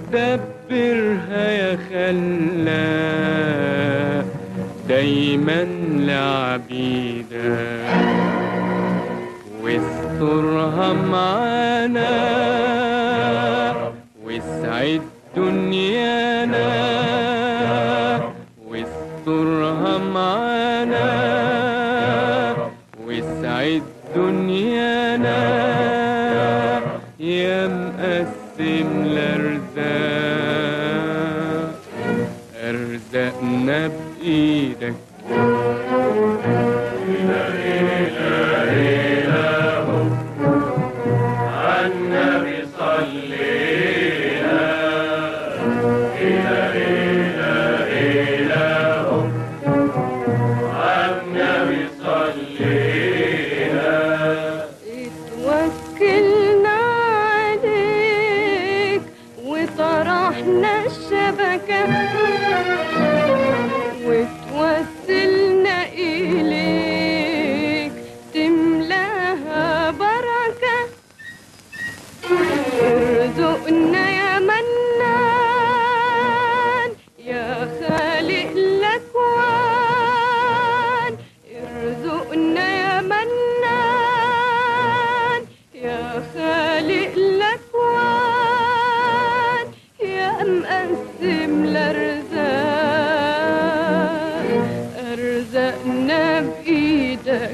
دبرها يا خلاق دايما لعبيدك واسترها معانا واسعد دنيانا واسترها معانا واسعد دنيانا يا مقسم الارزاق ارزقنا بايدك النبي صلينا إلى إلى إله النبي صلينا توكلنا عليك وطرحنا الشبكة وتوسلنا إليك تملاها بركة ارزقنا يا منان يا خالق الأكوان ارزقنا يا منان يا خالق الأكوان يا مقسم الأرزاق أرزقنا بإيدك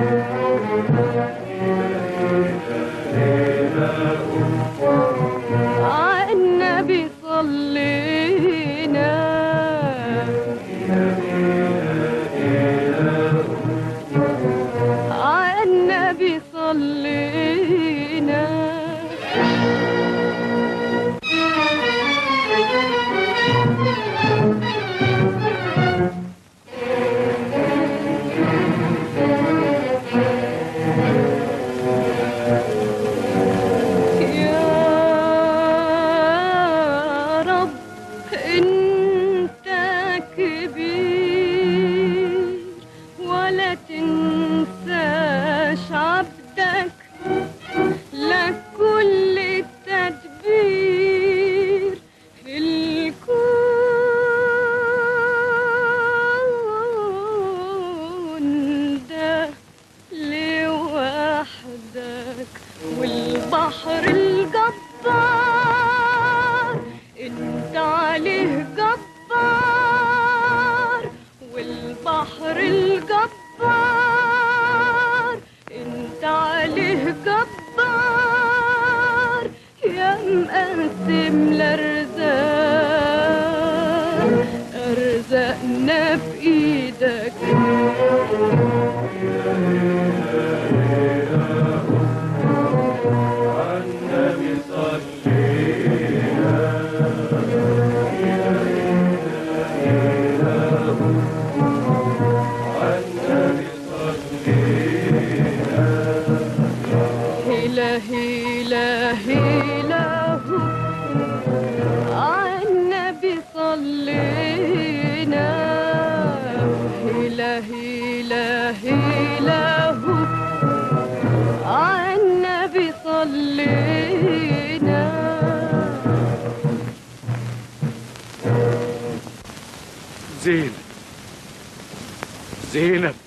عالنبي صلينا عالنبي صلينا يا رب انت كبير ولا تنساش عبدك لك كل التدبير في الكون ده لوحدك والبحر الجبار انت عليه جبار والبحر الجبار انت عليه جبار يا مقسم الارزاق ارزقنا بايدك النبي صلينا النبي صلينا هلا هلا هلا عالنبي صلينا هلا هلا هلا عالنبي صلينا زينب زينب